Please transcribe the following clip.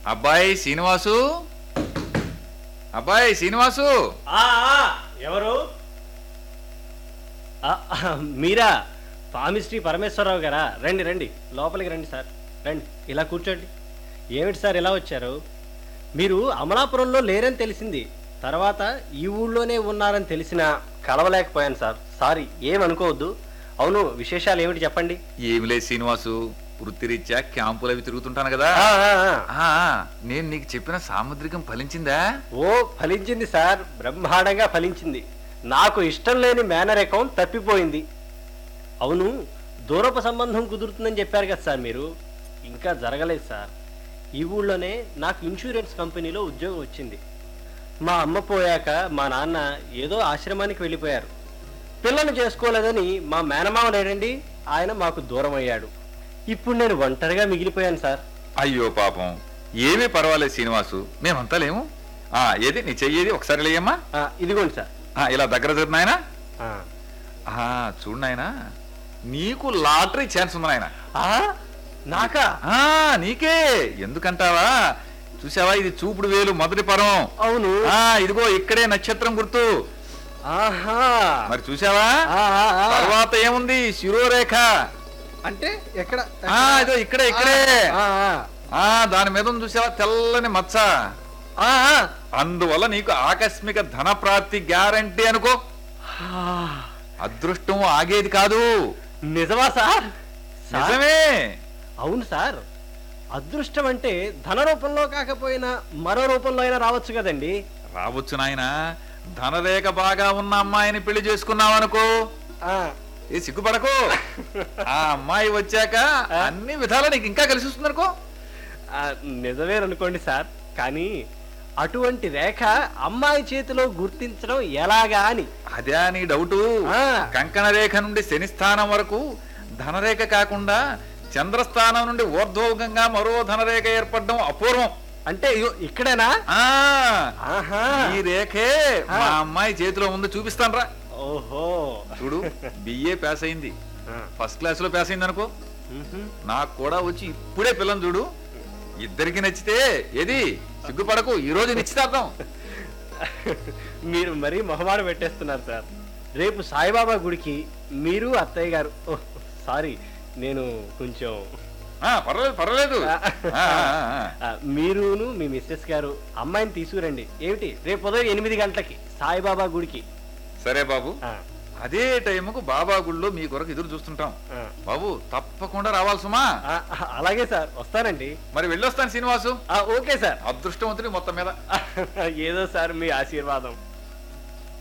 అబ్బాయి శ్రీనివాసు అబ్బాయి శ్రీనివాసు ఆ, ఆ, ఎవరు ఆ, ఆ, మీరా పామిశ్రీ పరమేశ్వరరావు గారా రండి రండి లోపలికి రండి సార్ రండి ఇలా కూర్చోండి ఏమిటి సార్ ఇలా వచ్చారు మీరు అమలాపురంలో లేరని తెలిసింది తర్వాత ఈ ఊళ్ళోనే ఉన్నారని తెలిసినా కలవలేకపోయాను సార్ సారీ ఏమనుకోవద్దు అవును విశేషాలు ఏమిటి చెప్పండి ఏమి లేదు శ్రీనివాసు వృత్తిరీత్యా క్యాంపులు అవి తిరుగుతుంటాను కదా ఆ, ఆ, ఆ. ఆ, నేను నీకు చెప్పిన సాముద్రికం ఫలించిందా ఓ ఫలించింది సార్ బ్రహ్మాండంగా ఫలించింది నాకు ఇష్టం లేని మేనరికం తప్పిపోయింది అవును దూరపు సంబంధం కుదురుతుందని చెప్పారు కదా సార్ మీరు ఇంకా జరగలేదు సార్ ఈ ఊళ్ళోనే నాకు ఇన్సూరెన్స్ కంపెనీలో ఉద్యోగం వచ్చింది మా అమ్మ పోయాక మా నాన్న ఏదో ఆశ్రమానికి వెళ్ళిపోయారు పిల్లను చేసుకోలేదని మా మేనమామ లేడండి ఆయన మాకు దూరం అయ్యాడు ఇప్పుడు నేను ఒంటరిగా మిగిలిపోయాను సార్ అయ్యో పాపం ఏమీ పర్వాలేదు శ్రీనివాసు మేమంతా లేము ఆ ఏది నీ చెయ్యేది ఒకసారి లేయమ్మా ఆ, ఇదిగోండి సార్ ఆ, ఇలా దగ్గర జరుగు నాయనా ఆ. ఆ, చూడు నాయనా నీకు లాటరీ ఛాన్స్ ఉంది నాయనా ఆ? నాకా ఆ నీకే ఎందుకంటావా చూసావా ఇది చూపుడు వేలు మొదటి పరం అవును ఆ ఇదిగో ఇక్కడే నక్షత్రం గుర్తు ఆహా మరి చూసావా ఆ, ఆ, ఆ. తర్వాత ఏముంది శిరోరేఖ అంటే ఎక్కడ ఆ ఇదో ఇక్కడే ఇక్కడే ఆ, ఆ. ఆ దాని మీద ఉంది చూసావా తెల్లని మచ్చ ఆ, ఆ. అందువల్ల నీకు ఆకస్మిక ధన ప్రాప్తి గ్యారంటీ అనుకో ఆ. అదృష్టం ఆగేది కాదు నిజమా సార్ సార్? నిజమే అవును సార్ అదృష్టం అంటే ధన రూపంలో కాకపోయినా మరో రూపంలో అయినా రావచ్చు కదండి రావచ్చు నాయనా ధనరేఖ బాగా ఉన్న అమ్మాయిని పెళ్లి చేసుకున్నావనుకో ఆ, ఏ సిగ్గుపడకు ఆ అమ్మాయి వచ్చాక అన్ని విధాలా నీకు ఇంకా కలిసి వస్తుంది అనుకో ఆ, నిజమేననుకోండి సార్ కానీ అటువంటి రేఖ అమ్మాయి చేతిలో గుర్తించడం ఎలాగా అని అదే నీ డౌటు ఆ. కంకణ రేఖ నుండి శని స్థానం వరకు ధనరేఖ కాకుండా చంద్రస్థానం నుండి ఊర్ధ్వముఖంగా మరో ధనరేఖ ఏర్పడడం అపూర్వం అంటే ఇగో ఇక్కడేనా ఆ ఆహా ఈ రేఖే మా అమ్మాయి చేతిలో ఉంది చూపిస్తాను రా ఓహో చూడు బిఏ పాస్ అయింది ఆ. ఫస్ట్ క్లాస్ లో పాస్ అయింది అనుకో మ్హూ. నాకు కూడా వచ్చి ఇప్పుడే పిల్లని చూడు ఇద్దరికి నచ్చితే ఏది సిగ్గుపడకు ఈ రోజు నిశ్చితార్థం మీరు మరీ మొహమాట పెట్టేస్తున్నారు సార్ రేపు సాయిబాబా గుడికి మీరు అత్తయ్య గారు ఓహ్, సారీ నేను కొంచెం ఆ, పర్వాలేదు పర్వాలేదు ఆ, ఆ, ఆ. ఆ, మీరును మీ మిస్సెస్ గారు అమ్మాయిని తీసుకురండి ఏమిటి రేపు ఉదయం ఎనిమిది గంటలకి సాయిబాబా గుడికి సరే బాబు ఆ, అదే టైంకు బాబా గుళ్ళో మీ కొరకు ఎదురు చూస్తుంటాం ఆ. బాబు తప్పకుండా రావాలి సుమా ఆ, అలాగే సార్ వస్తానండి మరి వెళ్ళొస్తాను శ్రీనివాసు ఆ, ఓకే సార్ అదృష్టవంతుడి మొత్తం మీద ఏదో సార్ మీ ఆశీర్వాదం